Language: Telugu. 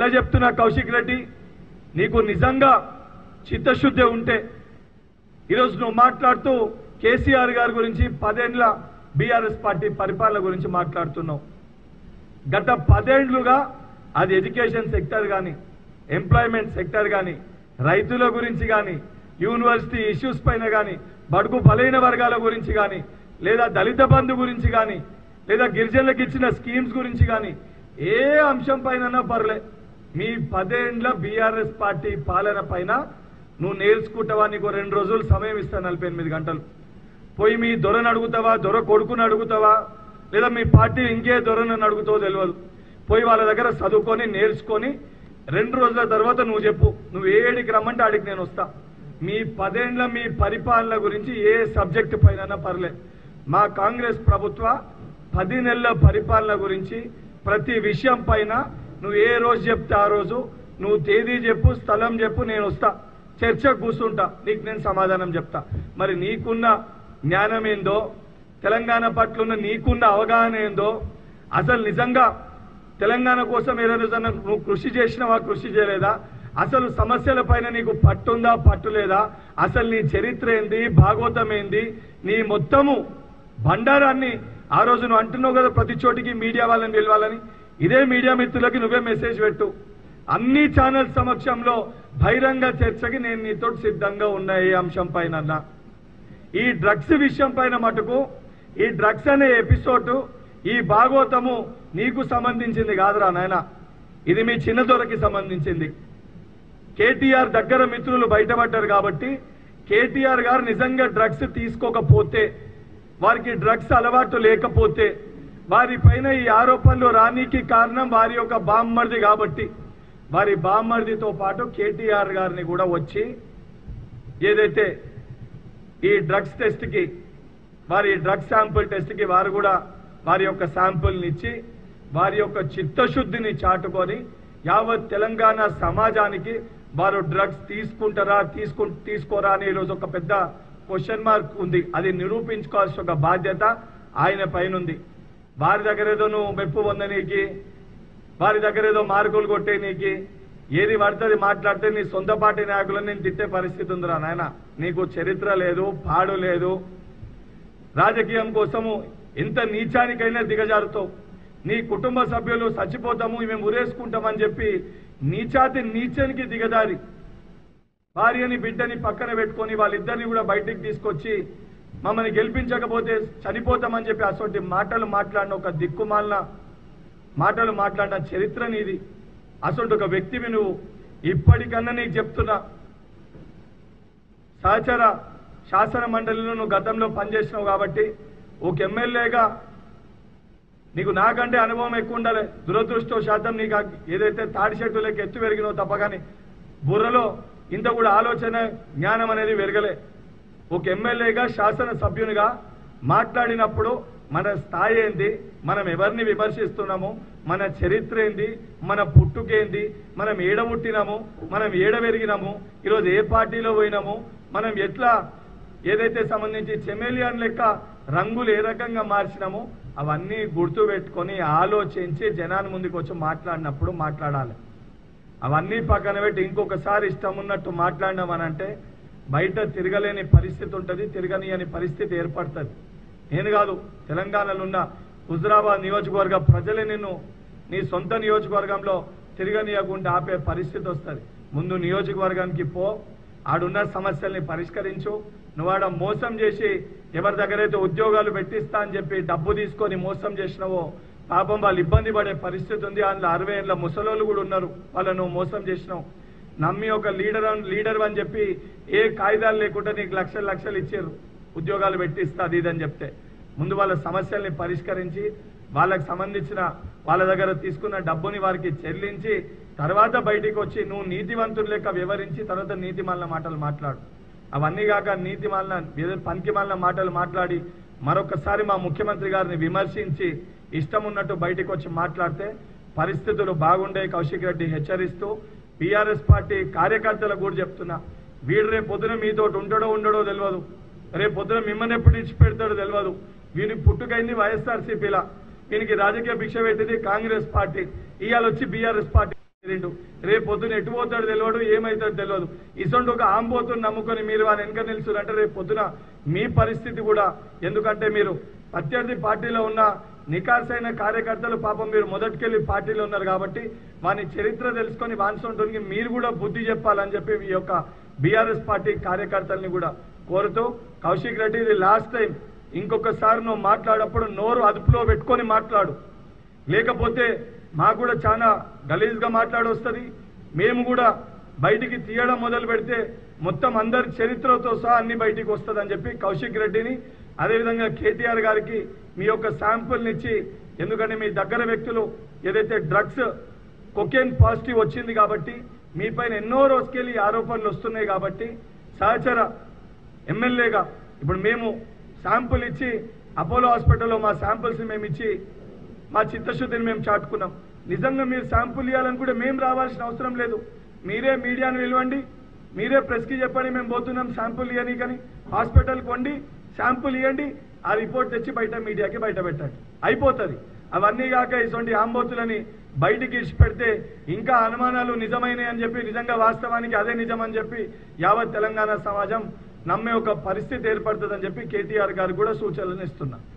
మళ్ళా చెప్తున్నా కౌశిక్ రెడ్డి నీకు నిజంగా చిత్తశుద్ధి ఉంటే ఈరోజు నువ్వు మాట్లాడుతూ కేసీఆర్ గారి గురించి పదేండ్ల బీఆర్ఎస్ పార్టీ పరిపాలన గురించి మాట్లాడుతున్నావు గత పదేండ్లుగా అది ఎడ్యుకేషన్ సెక్టర్ కానీ ఎంప్లాయ్మెంట్ సెక్టర్ కానీ రైతుల గురించి కానీ యూనివర్సిటీ ఇష్యూస్ పైన కానీ బడుగు బలైన వర్గాల గురించి కానీ లేదా దళిత బంధు గురించి కానీ లేదా గిరిజనులకు ఇచ్చిన స్కీమ్స్ గురించి కానీ ఏ అంశం పైన పర్లే మీ పదేండ్ల బీఆర్ఎస్ పార్టీ పాలన పైన నువ్వు నేర్చుకుంటావా నీకు రెండు రోజులు సమయం ఇస్తా నలభై ఎనిమిది గంటలు పోయి మీ దొరను అడుగుతావా దొర కొడుకుని అడుగుతావా లేదా మీ పార్టీ ఇంకే దొరను అడుగుతావో తెలియదు పోయి వాళ్ళ దగ్గర చదువుకొని నేర్చుకొని రెండు రోజుల తర్వాత నువ్వు చెప్పు నువ్వు ఏడికి రమ్మంటే ఆడికి నేను వస్తా మీ పదేండ్ల మీ పరిపాలన గురించి ఏ సబ్జెక్టు పైన పర్లే మా కాంగ్రెస్ ప్రభుత్వ పది నెలల పరిపాలన గురించి ప్రతి విషయం పైన నువ్వు ఏ రోజు చెప్తే ఆ రోజు నువ్వు తేదీ చెప్పు స్థలం చెప్పు నేను వస్తా చర్చకు కూర్చుంటా నీకు నేను సమాధానం చెప్తా మరి నీకున్న జ్ఞానం ఏందో తెలంగాణ పట్ల ఉన్న నీకున్న అవగాహన ఏందో అసలు నిజంగా తెలంగాణ కోసం ఏ రోజున నువ్వు కృషి చేసినావా కృషి చేయలేదా అసలు సమస్యల పైన నీకు పట్టుందా పట్టు లేదా అసలు నీ చరిత్ర ఏంది భాగవతం ఏంది నీ మొత్తము బండారాన్ని ఆ రోజు నువ్వు అంటున్నావు కదా ప్రతి చోటికి మీడియా వాళ్ళని పిలవాలని ఇదే మీడియా మిత్రులకి నువ్వే మెసేజ్ పెట్టు అన్ని ఛానల్ సమక్షంలో బహిరంగ చర్చకి నేను నీతో సిద్ధంగా ఉన్నా ఏ అంశం పైన అన్నా. ఈ డ్రగ్స్ విషయం పైన మటుకు ఈ డ్రగ్స్ అనే ఎపిసోడ్ ఈ భాగవతము నీకు సంబంధించింది కాదురా నాయన ఇది మీ చిన్నదొరకి సంబంధించింది కేటీఆర్ దగ్గర మిత్రులు బయటపడ్డారు కాబట్టి కేటీఆర్ గారు నిజంగా డ్రగ్స్ తీసుకోకపోతే వారికి డ్రగ్స్ అలవాటు లేకపోతే వారి పైన ఈ ఆరోపణలు రానీకి కారణం వారి యొక్క బామ్మర్ది కాబట్టి వారి బామ్మర్దితో పాటు కేటీఆర్ గారిని కూడా వచ్చి ఏదైతే ఈ డ్రగ్స్ టెస్ట్కి వారి డ్రగ్స్ శాంపుల్ టెస్ట్కి వారు కూడా వారి యొక్క శాంపుల్ని ఇచ్చి వారి యొక్క చిత్తశుద్ధిని చాటుకొని యావత్ తెలంగాణ సమాజానికి వారు డ్రగ్స్ తీసుకుంటారా తీసుకు తీసుకోరా అని ఈరోజు ఒక పెద్ద క్వశ్చన్ మార్క్ ఉంది అది నిరూపించుకోవాల్సిన ఒక బాధ్యత ఆయన పైన ఉంది వారి దగ్గర ఏదో నువ్వు మెప్పు పొందనీకి వారి దగ్గర ఏదో మార్కులు కొట్టే నీకి ఏది పడుతుంది మాట్లాడితే నీ సొంత పార్టీ నాయకులను నేను తిట్టే పరిస్థితి ఉందిరా నాయన నీకు చరిత్ర లేదు పాడు లేదు రాజకీయం కోసము ఎంత నీచానికైనా దిగజారుతావు నీ కుటుంబ సభ్యులు చచ్చిపోతాము మేము ఉరేసుకుంటామని చెప్పి నీచాతి నీచానికి దిగజారి భార్యని బిడ్డని పక్కన పెట్టుకొని వాళ్ళిద్దరిని కూడా బయటికి తీసుకొచ్చి మమ్మల్ని గెలిపించకపోతే చనిపోతామని చెప్పి అసొంటి మాటలు మాట్లాడిన ఒక దిక్కుమాలిన మాటలు మాట్లాడిన చరిత్ర నీది అసొంటి ఒక వ్యక్తివి నువ్వు ఇప్పటికన్నా నీకు చెప్తున్నా సహచర శాసన మండలిలో నువ్వు గతంలో పనిచేసినావు కాబట్టి ఒక ఎమ్మెల్యేగా నీకు నాకంటే అనుభవం ఎక్కువ ఉండాలి దురదృష్టవశాతం నీకు ఆ ఏదైతే తాడి చెట్టులకి ఎత్తు పెరిగినో తప్ప కానీ బుర్రలో ఇంత కూడా ఆలోచన జ్ఞానం అనేది పెరగలే ఒక ఎమ్మెల్యేగా శాసన సభ్యునిగా మాట్లాడినప్పుడు మన స్థాయి ఏంది మనం ఎవరిని విమర్శిస్తున్నాము మన చరిత్ర ఏంది మన పుట్టుకేంది మనం ఏడ పుట్టినాము మనం ఏడ పెరిగినాము ఈరోజు ఏ పార్టీలో పోయినాము మనం ఎట్లా ఏదైతే సంబంధించి చెమేలియన్ లెక్క రంగులు ఏ రకంగా మార్చినామో అవన్నీ గుర్తు పెట్టుకొని ఆలోచించి జనాన్ని ముందుకు వచ్చి మాట్లాడినప్పుడు మాట్లాడాలి అవన్నీ పక్కన పెట్టి ఇంకొకసారి ఇష్టం ఉన్నట్టు మాట్లాడినామనంటే బయట తిరగలేని పరిస్థితి ఉంటుంది తిరగనియని పరిస్థితి ఏర్పడుతుంది నేను కాదు తెలంగాణలో ఉన్న హుజరాబాద్ నియోజకవర్గ ప్రజలే నిన్ను నీ సొంత నియోజకవర్గంలో తిరగనీయకుండా ఆపే పరిస్థితి వస్తుంది ముందు నియోజకవర్గానికి పో ఆడున్న సమస్యల్ని పరిష్కరించు నువ్వు ఆడ మోసం చేసి ఎవరి దగ్గరైతే ఉద్యోగాలు పెట్టిస్తా అని చెప్పి డబ్బు తీసుకొని మోసం చేసినావో పాపం వాళ్ళు ఇబ్బంది పడే పరిస్థితి ఉంది అందులో అరవై ఏళ్ళ ముసలోళ్ళు కూడా ఉన్నారు వాళ్ళను మోసం చేసినావు నమ్మి ఒక లీడర్ అన్- లీడర్ అని చెప్పి ఏ కాగితాలు లేకుండా నీకు లక్షలు లక్షలు ఇచ్చారు ఉద్యోగాలు పెట్టిస్తా అది ఇది అని చెప్తే ముందు వాళ్ళ సమస్యల్ని పరిష్కరించి వాళ్ళకి సంబంధించిన వాళ్ళ దగ్గర తీసుకున్న డబ్బుని వారికి చెల్లించి తర్వాత బయటికి వచ్చి నువ్వు నీతివంతుడు లెక్క వివరించి తర్వాత నీతి మాలిన మాటలు మాట్లాడు అవన్నీ కాక నీతి మాలిన ఏదో పనికి మాలిన మాటలు మాట్లాడి మరొకసారి మా ముఖ్యమంత్రి గారిని విమర్శించి ఇష్టం ఉన్నట్టు బయటికి వచ్చి మాట్లాడితే పరిస్థితులు బాగుండే కౌశిక్ రెడ్డి హెచ్చరిస్తూ బీఆర్ఎస్ పార్టీ కార్యకర్తలకు కూడా చెప్తున్నా వీడు రేపు పొద్దున మీతోటి ఉంటాడో ఉండడో తెలియదు రేపు పొద్దున మిమ్మల్ని ఎప్పుడు ఇచ్చి పెడతాడో తెలియదు వీని పుట్టుకైంది వైఎస్ఆర్సీపీలా వీనికి రాజకీయ భిక్ష పెట్టింది కాంగ్రెస్ పార్టీ ఇవాళ వచ్చి బీఆర్ఎస్ పార్టీ రెండు రేపు పొద్దున ఎటు పోతాడు తెలియదు ఏమవుతాడు తెలియదు ఇసొంటి ఒక ఆంబోతుని నమ్ముకొని మీరు వాళ్ళ వెనక నిలుచురంటే రేపు పొద్దున మీ పరిస్థితి కూడా ఎందుకంటే మీరు ప్రత్యర్థి పార్టీలో ఉన్న నికాసైన కార్యకర్తలు పాపం మీరు మొదటికెళ్ళి పార్టీలో ఉన్నారు కాబట్టి వాని చరిత్ర తెలుసుకొని వాన్సొంటునికి మీరు కూడా బుద్ధి చెప్పాలని చెప్పి ఈ యొక్క బీఆర్ఎస్ పార్టీ కార్యకర్తల్ని కూడా కోరుతూ కౌశిక్ రెడ్డి ఇది లాస్ట్ టైం ఇంకొకసారి నువ్వు మాట్లాడప్పుడు నోరు అదుపులో పెట్టుకొని మాట్లాడు లేకపోతే మాకు కూడా చాలా గలీజ్గా మాట్లాడొస్తుంది మేము కూడా బయటికి తీయడం మొదలు పెడితే మొత్తం అందరి చరిత్రతో సహా అన్ని బయటికి వస్తుందని చెప్పి కౌశిక్ రెడ్డిని అదేవిధంగా కేటీఆర్ గారికి మీ యొక్క శాంపుల్ని ఇచ్చి ఎందుకంటే మీ దగ్గర వ్యక్తులు ఏదైతే డ్రగ్స్ కొకేన్ పాజిటివ్ వచ్చింది కాబట్టి మీ పైన ఎన్నో రోజుకెళ్ళి ఆరోపణలు వస్తున్నాయి కాబట్టి సహచర ఎమ్మెల్యేగా ఇప్పుడు మేము శాంపుల్ ఇచ్చి అపోలో హాస్పిటల్లో మా శాంపుల్స్ మేము ఇచ్చి మా చిత్తశుద్ధిని మేము చాటుకున్నాం నిజంగా మీరు శాంపుల్ ఇవ్వాలనుకుంటే మేము రావాల్సిన అవసరం లేదు మీరే మీడియాను పిలవండి మీరే ప్రెస్కి చెప్పండి మేము పోతున్నాం శాంపుల్ ఇవ్వని కానీ హాస్పిటల్కి వండి శాంపుల్ ఇవ్వండి ఆ రిపోర్ట్ తెచ్చి బయట మీడియాకి బయట పెట్టండి అయిపోతుంది అవన్నీ కాక ఇటువంటి ఆంబోతులని బయటికి ఇచ్చిపెడితే ఇంకా అనుమానాలు నిజమైనవి అని చెప్పి నిజంగా వాస్తవానికి అదే నిజం అని చెప్పి యావత్ తెలంగాణ సమాజం నమ్మే ఒక పరిస్థితి ఏర్పడుతుందని చెప్పి కేటీఆర్ గారు కూడా సూచనలు ఇస్తున్నా